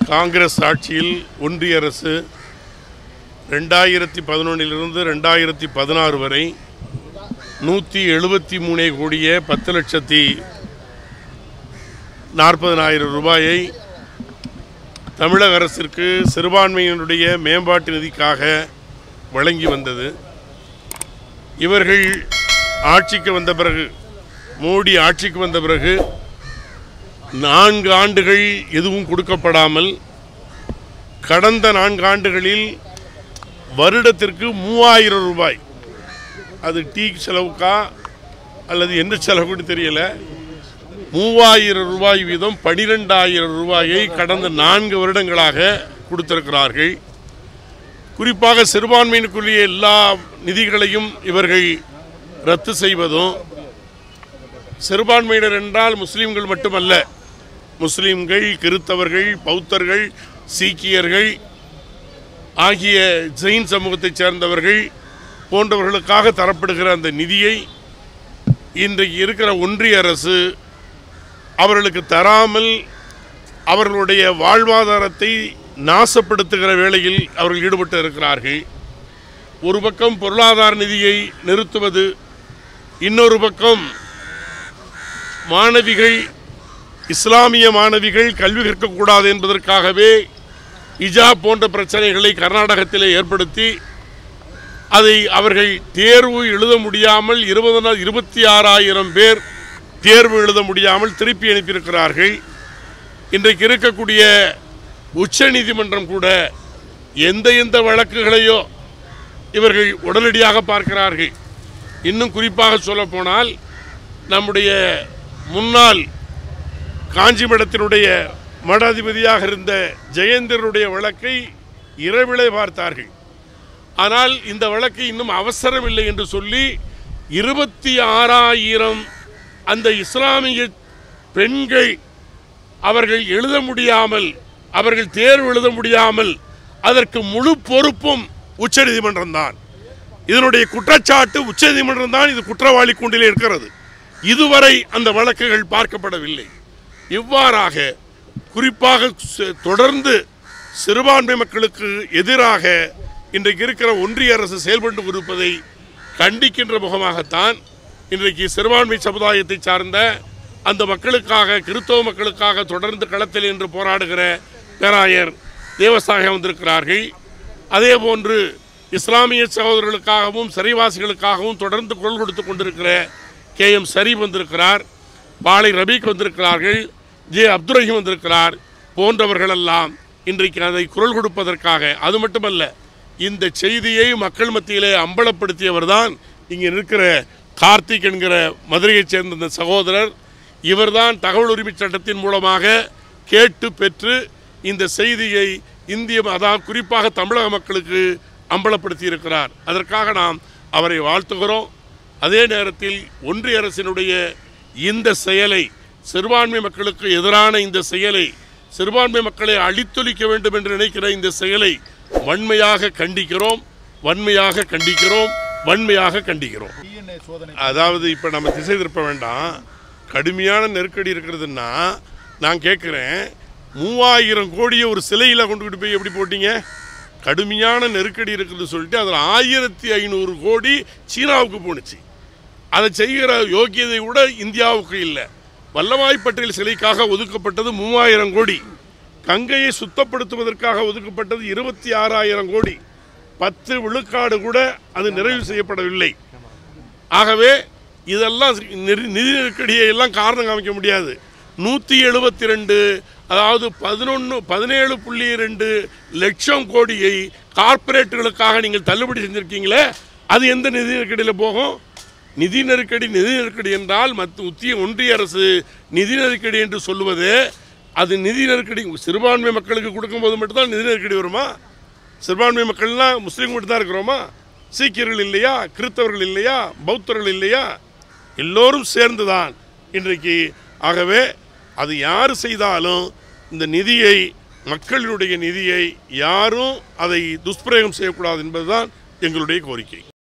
காங்கிரஸ் ஆட்சியில் ஒன்றிய அரசு ரெண்டாயிரத்தி பதினொன்றிலிருந்து ரெண்டாயிரத்தி பதினாறு வரை நூற்றி எழுபத்தி மூணே கோடியே பத்து லட்சத்தி நாற்பதனாயிரம் ரூபாயை தமிழக அரசிற்கு சிறுபான்மையினுடைய மேம்பாட்டு நிதிக்காக வழங்கி வந்தது இவர்கள் ஆட்சிக்கு வந்த பிறகு மோடி ஆட்சிக்கு வந்த பிறகு நான்கு ஆண்டுகள் எதுவும் கொடுக்கப்படாமல் கடந்த நான்கு ஆண்டுகளில் வருடத்திற்கு மூவாயிரம் ரூபாய் அது டீ செலவுக்கா அல்லது என்ன செலவுன்னு தெரியல மூவாயிரம் ரூபாய் வீதம் பனிரெண்டாயிரம் ரூபாயை கடந்த நான்கு வருடங்களாக கொடுத்திருக்கிறார்கள் குறிப்பாக சிறுபான்மையினுக்குரிய எல்லா நிதிகளையும் இவர்கள் ரத்து செய்வதும் சிறுபான்மையினர் என்றால் முஸ்லீம்கள் மட்டுமல்ல முஸ்லீம்கள் கிறித்தவர்கள் பௌத்தர்கள் சீக்கியர்கள் ஆகிய ஜெயின் சமூகத்தைச் சேர்ந்தவர்கள் போன்றவர்களுக்காக தரப்படுகிற அந்த நிதியை இன்றைக்கு இருக்கிற ஒன்றிய அரசு அவர்களுக்கு தராமல் அவர்களுடைய வாழ்வாதாரத்தை நாசப்படுத்துகிற வேளையில் அவர்கள் ஈடுபட்டு இருக்கிறார்கள் ஒரு பக்கம் பொருளாதார நிதியை நிறுத்துவது இன்னொரு பக்கம் மாணவிகள் இஸ்லாமிய மாணவிகள் கல்வி கற்கக்கூடாது என்பதற்காகவே இஜாப் போன்ற பிரச்சனைகளை கர்நாடகத்திலே ஏற்படுத்தி அதை அவர்கள் தேர்வு எழுத முடியாமல் இருபது நாள் இருபத்தி ஆறாயிரம் பேர் தேர்வு எழுத முடியாமல் திருப்பி அனுப்பியிருக்கிறார்கள் இன்றைக்கு இருக்கக்கூடிய உச்ச நீதிமன்றம் கூட எந்த எந்த வழக்குகளையோ இவர்கள் உடனடியாக பார்க்கிறார்கள் இன்னும் குறிப்பாக சொல்லப்போனால் நம்முடைய முன்னாள் காஞ்சி மடத்தினுடைய மடாதிபதியாக இருந்த ஜெயேந்திரனுடைய வழக்கை இரவிலே பார்த்தார்கள் ஆனால் இந்த வழக்கு இன்னும் அவசரம் இல்லை என்று சொல்லி இருபத்தி ஆறாயிரம் அந்த இஸ்லாமிய பெண்கள் அவர்கள் எழுத முடியாமல் அவர்கள் தேர்வு எழுத முடியாமல் அதற்கு முழு பொறுப்பும் உச்சநீதிமன்றம் தான் இதனுடைய குற்றச்சாட்டு உச்சநீதிமன்றம் தான் இது குற்றவாளி கூண்டிலே இருக்கிறது இதுவரை அந்த வழக்குகள் பார்க்கப்படவில்லை இவ்வாறாக குறிப்பாக ச- தொடர்ந்து சிறுபான்மை மக்களுக்கு எதிராக இன்றைக்கு இருக்கிற ஒன்றிய அரசு செயல்பட்டு இருப்பதை கண்டிக்கின்ற முகமாகத்தான் இன்றைக்கு சிறுபான்மை சமுதாயத்தை சார்ந்த அந்த மக்களுக்காக கிறிஸ்தவ மக்களுக்காக தொடர்ந்து களத்தில் என்று போராடுகிற பேராயர் தேவசாயம் வந்திருக்கிறார்கள் அதே போன்று இஸ்லாமிய சகோதரர்களுக்காகவும் சிறைவாசிகளுக்காகவும் தொடர்ந்து குரல் கொடுத்து கொண்டிருக்கிற கே எம் சரீப் வந்திருக்கிறார் பாலை ரபீக் வந்திருக்கிறார்கள் ஜே அப்துல் ரஹீம் வந்திருக்கிறார் போன்றவர்களெல்லாம் இன்றைக்கு அதை குரல் கொடுப்பதற்காக அது மட்டுமல்ல இந்த செய்தியை மக்கள் மத்தியிலே அம்பலப்படுத்தியவர் தான் இங்கே இருக்கிற கார்த்திக் என்கிற மதுரையைச் சேர்ந்த இந்த சகோதரர் இவர்தான் தகவல் உரிமை சட்டத்தின் மூலமாக கேட்டு பெற்று இந்த செய்தியை இந்திய அதாவது குறிப்பாக தமிழக மக்களுக்கு அம்பலப்படுத்தி இருக்கிறார் அதற்காக நாம் அவரை வாழ்த்துகிறோம் அதே நேரத்தில் ஒன்றிய அரசினுடைய இந்த செயலை சிறுபான்மை மக்களுக்கு எதிரான இந்த செயலை சிறுபான்மை மக்களை அழித்தொழிக்க வேண்டும் என்று நினைக்கிற இந்த செயலை வன்மையாக கண்டிக்கிறோம் வன்மையாக கண்டிக்கிறோம் வன்மையாக கண்டிக்கிறோம் டிஎன்ஏ சோதனை அதாவது இப்போ நம்ம திசை திருப்ப வேண்டாம் கடுமையான நெருக்கடி இருக்கிறதுன்னா நான் கேட்குறேன் மூவாயிரம் கோடியை ஒரு சிலையில் கொண்டுகிட்டு போய் எப்படி போட்டீங்க கடுமையான நெருக்கடி இருக்குதுன்னு சொல்லிட்டு அதில் ஆயிரத்தி ஐநூறு கோடி சீனாவுக்கு போணுச்சு அதை செய்கிற யோக்கியதை கூட இந்தியாவுக்கு இல்லை வல்லபாய் பட்டேல் சிலைக்காக ஒதுக்கப்பட்டது மூவாயிரம் கோடி கங்கையை சுத்தப்படுத்துவதற்காக ஒதுக்கப்பட்டது இருபத்தி ஆறாயிரம் கோடி பத்து விழுக்காடு கூட அது நிறைவு செய்யப்படவில்லை ஆகவே இதெல்லாம் நெரு- நிதி நெருக்கடியை எல்லாம் காரணம் காமிக்க முடியாது நூற்றி எழுபத்தி ரெண்டு அதாவது பதினொன்று பதினேழு புள்ளி ரெண்டு லட்சம் கோடியை கார்ப்பரேட்டுகளுக்காக நீங்கள் தள்ளுபடி செஞ்சுருக்கீங்களே அது எந்த நிதி நெருக்கடியில் போகும் நிதி நெருக்கடி நிதி நெருக்கடி என்றால் மத்த உத்திய ஒன்றிய அரசு நிதி நெருக்கடி என்று சொல்லுவது அது நிதி நெருக்கடி சிறுபான்மை மக்களுக்கு கொடுக்கும்போது மட்டும்தான் நிதி நெருக்கடி வருமா சிறுபான்மை மக்கள்லாம் முஸ்லீம் மட்டும் தான் இருக்கிறோமா சீக்கியர்கள் இல்லையா கிறித்தவர்கள் இல்லையா பௌத்தர்கள் இல்லையா எல்லோரும் சேர்ந்து தான் இன்றைக்கு ஆகவே அது யார் செய்தாலும் இந்த நிதியை மக்களினுடைய நிதியை யாரும் அதை துஷ்பிரயோகம் செய்யக்கூடாது என்பதுதான் எங்களுடைய கோரிக்கை